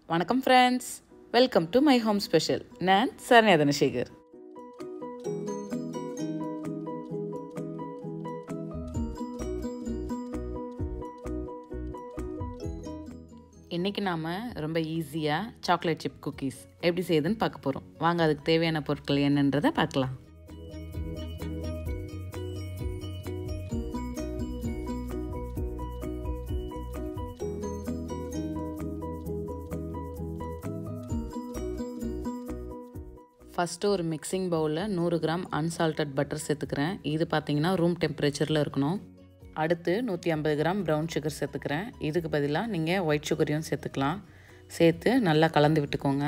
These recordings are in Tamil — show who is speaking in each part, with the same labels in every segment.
Speaker 1: வணக்கம் friends welcome to my home special நான் சரண்யா தனசேகர் இன்றைக்கி நாம் ரொம்ப ஈஸியாக சாக்லேட் சிப் குக்கீஸ் எப்படி செய்யுதுன்னு பார்க்க போகிறோம் வாங்க அதுக்கு தேவையான பொருட்கள் என்னன்றதை பார்க்கலாம் ஃபஸ்ட்டு ஒரு மிக்சிங் பவுலில் நூறு கிராம் அன்சால்டட் பட்டர் சேர்த்துக்கிறேன் இது பார்த்தீங்கன்னா ரூம் டெம்பரேச்சரில் இருக்கணும் அடுத்து நூற்றி ஐம்பது கிராம் ப்ரௌன் சுகர் சேர்த்துக்கிறேன் இதுக்கு பதிலாக நீங்கள் ஒயிட் சுகரையும் சேர்த்துக்கலாம் சேர்த்து நல்லா கலந்து விட்டுக்கோங்க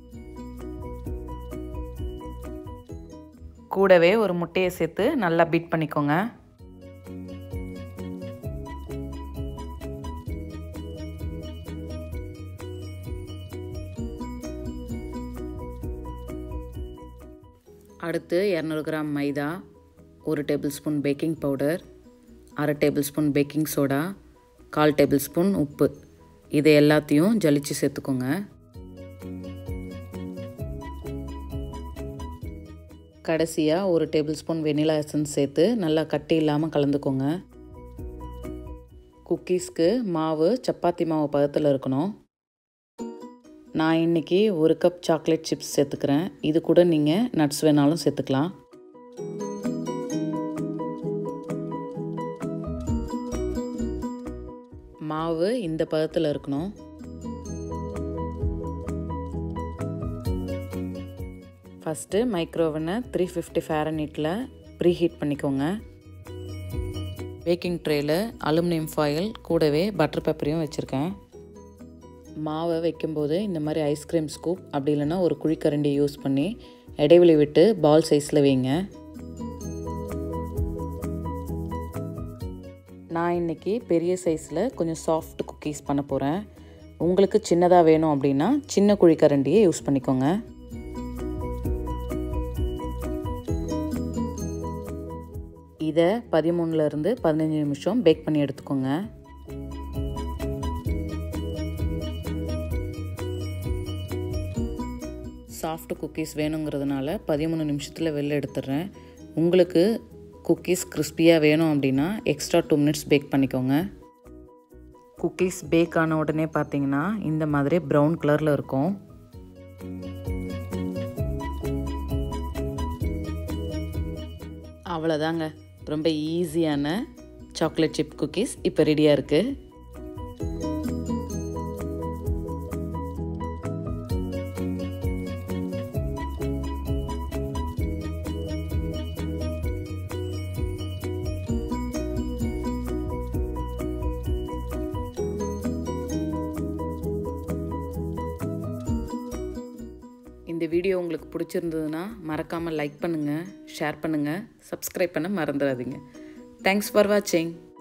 Speaker 1: கூடவே ஒரு முட்டையை சேர்த்து நல்லா பீட் பண்ணிக்கோங்க அடுத்து இரநூறு கிராம் மைதா ஒரு டேபிள் ஸ்பூன் பேக்கிங் பவுடர் அரை டேபிள் ஸ்பூன் பேக்கிங் சோடா கால் டேபிள் ஸ்பூன் உப்பு இது எல்லாத்தையும் ஜலிச்சு சேர்த்துக்கோங்க கடைசியாக ஒரு டேபிள் ஸ்பூன் வெனிலா எசன்ஸ் சேர்த்து நல்லா கட்டி இல்லாமல் கலந்துக்கோங்க குக்கீஸ்க்கு மாவு சப்பாத்தி மாவு பதத்தில் இருக்கணும் நான் இன்றைக்கி ஒரு கப் சாக்லேட் சிப்ஸ் சேர்த்துக்கிறேன் இது கூட நீங்கள் நட்ஸ் வேணாலும் சேர்த்துக்கலாம் மாவு இந்த பதத்தில் இருக்கணும் ஃபஸ்ட்டு மைக்ரோவனை த்ரீ ஃபிஃப்டி ஃபேரனீட்டில் ப்ரீ ஹீட் பண்ணிக்கோங்க பேக்கிங் ட்ரேயில் அலுமினியம் ஃபாயில் கூடவே பட்டர் பேப்பரையும் வச்சுருக்கேன் மாவை வைக்கும்போது இந்த மாதிரி ஐஸ்கிரீம் ஸ்கூப் அப்படி இல்லைன்னா ஒரு குழிக்கரண்டியை யூஸ் பண்ணி இடைவெளி விட்டு பால் சைஸில் வைங்க நான் இன்றைக்கி பெரிய சைஸில் கொஞ்சம் சாஃப்ட் குக்கீஸ் பண்ண போகிறேன் உங்களுக்கு சின்னதாக வேணும் அப்படின்னா சின்ன குழிக்கரண்டியை யூஸ் பண்ணிக்கோங்க இதை பதிமூணுலேருந்து பதினஞ்சு நிமிஷம் பேக் பண்ணி எடுத்துக்கோங்க சாஃப்ட் குக்கீஸ் வேணுங்கிறதுனால பதிமூணு நிமிஷத்தில் வெளில எடுத்துடுறேன் உங்களுக்கு குக்கீஸ் கிறிஸ்பியாக வேணும் அப்படின்னா எக்ஸ்ட்ரா டூ மினிட்ஸ் பேக் பண்ணிக்கோங்க குக்கீஸ் பேக் ஆன உடனே பார்த்தீங்கன்னா இந்த மாதிரி ப்ரௌன் கலரில் இருக்கும் அவ்வளோதாங்க ரொம்ப ஈஸியான சாக்லேட் சிப் குக்கீஸ் இப்போ ரெடியாக இருக்குது இந்த வீடியோ உங்களுக்கு பிடிச்சிருந்ததுன்னா மறக்காமல் லைக் பண்ணுங்கள் ஷேர் பண்ணுங்கள் சப்ஸ்கிரைப் பண்ண மறந்துடாதீங்க தேங்க்ஸ் ஃபார் வாட்சிங்